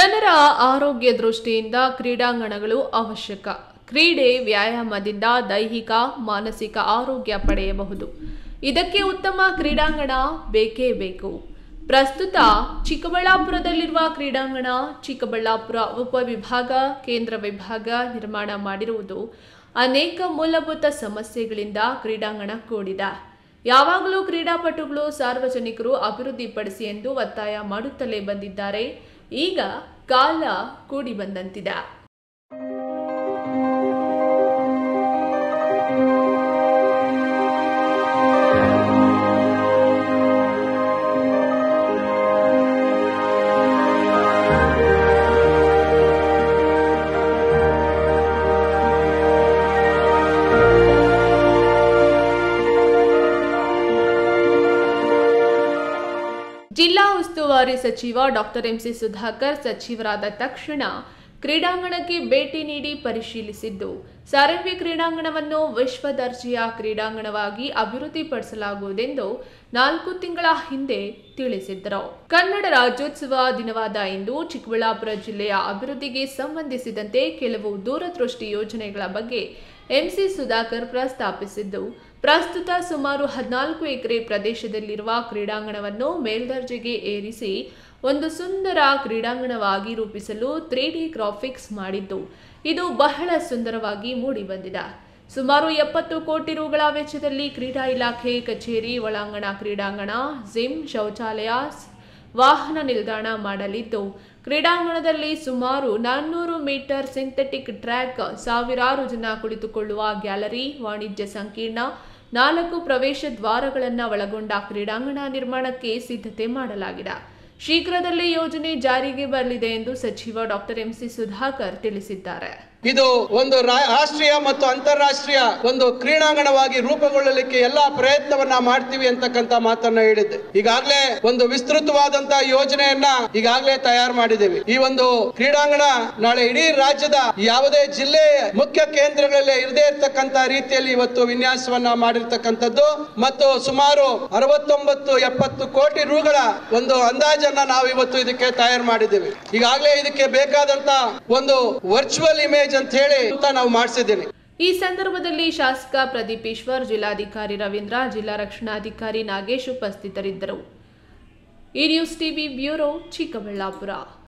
ಜನರ ಆರೋಗ್ಯ ದೃಷ್ಟಿಯಿಂದ ಕ್ರೀಡಾಂಗಣಗಳು ಅವಶ್ಯಕ ಕ್ರೀಡೆ ವ್ಯಾಯಾಮದಿಂದ ದೈಹಿಕ ಮಾನಸಿಕ ಆರೋಗ್ಯ ಪಡೆಯಬಹುದು ಇದಕ್ಕೆ ಉತ್ತಮ ಕ್ರೀಡಾಂಗಣ ಬೇಕೇ ಬೇಕು ಪ್ರಸ್ತುತ ಚಿಕ್ಕಬಳ್ಳಾಪುರದಲ್ಲಿರುವ ಕ್ರೀಡಾಂಗಣ ಚಿಕ್ಕಬಳ್ಳಾಪುರ ಉಪವಿಭಾಗ ಕೇಂದ್ರ ವಿಭಾಗ ನಿರ್ಮಾಣ ಮಾಡಿರುವುದು ಅನೇಕ ಮೂಲಭೂತ ಸಮಸ್ಯೆಗಳಿಂದ ಕ್ರೀಡಾಂಗಣ ಕೂಡಿದೆ ಯಾವಾಗಲೂ ಕ್ರೀಡಾಪಟುಗಳು ಸಾರ್ವಜನಿಕರು ಅಭಿವೃದ್ಧಿಪಡಿಸಿ ಎಂದು ಒತ್ತಾಯ ಮಾಡುತ್ತಲೇ ಬಂದಿದ್ದಾರೆ ಈಗ ಕಾಲ ಕೂಡಿ ಬಂದಂತಿದೆ ಜಿಲ್ಲಾ ಉಸ್ತುವಾರಿ ಸಚಿವ ಡಾಕ್ಟರ್ ಎಂಸಿ ಸುಧಾಕರ್ ಸಚಿವರಾದ ತಕ್ಷಣ ಕ್ರೀಡಾಂಗಣಕ್ಕೆ ಭೇಟಿ ನೀಡಿ ಪರಿಶೀಲಿಸಿದ್ದು ಸಾರಂಗಿ ಕ್ರೀಡಾಂಗಣವನ್ನು ವಿಶ್ವ ದರ್ಜೆಯ ಕ್ರೀಡಾಂಗಣವಾಗಿ ಅಭಿವೃದ್ಧಿಪಡಿಸಲಾಗುವುದೆಂದು ನಾಲ್ಕು ತಿಂಗಳ ಹಿಂದೆ ತಿಳಿಸಿದ್ದರು ಕನ್ನಡ ರಾಜ್ಯೋತ್ಸವ ದಿನವಾದ ಇಂದು ಚಿಕ್ಕಬಳ್ಳಾಪುರ ಜಿಲ್ಲೆಯ ಅಭಿವೃದ್ಧಿಗೆ ಸಂಬಂಧಿಸಿದಂತೆ ಕೆಲವು ದೂರದೃಷ್ಟಿ ಯೋಜನೆಗಳ ಬಗ್ಗೆ ಎಂಸಿ ಸುಧಾಕರ್ ಪ್ರಸ್ತಾಪಿಸಿದ್ದು ಪ್ರಸ್ತುತ ಸುಮಾರು ಹದಿನಾಲ್ಕು ಎಕರೆ ಪ್ರದೇಶದಲ್ಲಿರುವ ಕ್ರೀಡಾಂಗಣವನ್ನು ಮೇಲ್ದರ್ಜೆಗೆ ಏರಿಸಿ ಒಂದು ಸುಂದರ ಕ್ರೀಡಾಂಗಣವಾಗಿ ರೂಪಿಸಲು ತ್ರೀ ಡಿ ಗ್ರಾಫಿಕ್ಸ್ ಮಾಡಿದ್ದು ಇದು ಬಹಳ ಸುಂದರವಾಗಿ ಮೂಡಿಬಂದಿದೆ ಸುಮಾರು ಎಪ್ಪತ್ತು ಕೋಟಿ ರುಗಳ ವೆಚ್ಚದಲ್ಲಿ ಕ್ರೀಡಾ ಇಲಾಖೆ ಕಚೇರಿ ಒಳಾಂಗಣ ಕ್ರೀಡಾಂಗಣ ಜಿಮ್ ಶೌಚಾಲಯ ವಾಹನ ನಿಲ್ದಾಣ ಮಾಡಲಿದ್ದು ಕ್ರೀಡಾಂಗಣದಲ್ಲಿ ಸುಮಾರು ನಾನ್ನೂರು ಮೀಟರ್ ಸಿಂಥೆಟಿಕ್ ಟ್ರ್ಯಾಕ್ ಸಾವಿರಾರು ಜನ ಕುಳಿತುಕೊಳ್ಳುವ ಗ್ಯಾಲರಿ ವಾಣಿಜ್ಯ ಸಂಕೀರ್ಣ ನಾಲ್ಕು ಪ್ರವೇಶ ದ್ವಾರಗಳನ್ನು ಒಳಗೊಂಡ ಕ್ರೀಡಾಂಗಣ ನಿರ್ಮಾಣಕ್ಕೆ ಸಿದ್ಧತೆ ಮಾಡಲಾಗಿದೆ ಶೀಘ್ರದಲ್ಲೇ ಯೋಜನೆ ಜಾರಿಗೆ ಬರಲಿದೆ ಎಂದು ಸಚಿವ ಡಾಕ್ಟರ್ ಎಂಸಿ ಸುಧಾಕರ್ ತಿಳಿಸಿದ್ದಾರೆ ಇದು ಒಂದು ರಾ- ರಾಷ್ಟ್ರೀಯ ಮತ್ತು ಅಂತಾರಾಷ್ಟ್ರೀಯ ಒಂದು ಕ್ರೀಡಾಂಗಣವಾಗಿ ರೂಪುಗೊಳ್ಳಲಿಕ್ಕೆ ಎಲ್ಲಾ ಪ್ರಯತ್ನವನ್ನ ಮಾಡ್ತೀವಿ ಅಂತಕ್ಕಂತ ಮಾತನ್ನ ಹೇಳಿದ್ದೆ ಈಗಾಗಲೇ ಒಂದು ವಿಸ್ತೃತವಾದಂತಹ ಯೋಜನೆಯನ್ನ ಈಗಾಗಲೇ ತಯಾರು ಮಾಡಿದ್ದೇವೆ ಈ ಒಂದು ಕ್ರೀಡಾಂಗಣ ನಾಳೆ ಇಡೀ ರಾಜ್ಯದ ಯಾವುದೇ ಜಿಲ್ಲೆ ಮುಖ್ಯ ಕೇಂದ್ರಗಳಲ್ಲಿ ಇರದೇ ಇರತಕ್ಕಂತ ರೀತಿಯಲ್ಲಿ ಇವತ್ತು ವಿನ್ಯಾಸವನ್ನ ಮಾಡಿರ್ತಕ್ಕಂಥದ್ದು ಮತ್ತು ಸುಮಾರು ಅರವತ್ತೊಂಬತ್ತು ಎಪ್ಪತ್ತು ಕೋಟಿ ರೂಗಳ ಒಂದು ಅಂದಾಜನ್ನ ನಾವು ಇವತ್ತು ಇದಕ್ಕೆ ತಯಾರು ಮಾಡಿದ್ದೇವೆ ಈಗಾಗಲೇ ಇದಕ್ಕೆ ಬೇಕಾದಂತ ಒಂದು ವರ್ಚುವಲ್ ಇಮೇಜ್ ಅಂತ ಹೇಳಿ ಅಂತ ನಾವು ಮಾಡಿಸಿದ್ದೇನೆ ಈ ಸಂದರ್ಭದಲ್ಲಿ ಶಾಸಕ ಪ್ರದೀಪ್ ಈಶ್ವರ್ ಜಿಲ್ಲಾಧಿಕಾರಿ ರವೀಂದ್ರ ಜಿಲ್ಲಾ ರಕ್ಷಣಾಧಿಕಾರಿ ನಾಗೇಶ್ ಉಪಸ್ಥಿತರಿದ್ದರು ಈ ನ್ಯೂಸ್ ಟಿವಿ ಬ್ಯೂರೋ ಚಿಕ್ಕಬಳ್ಳಾಪುರ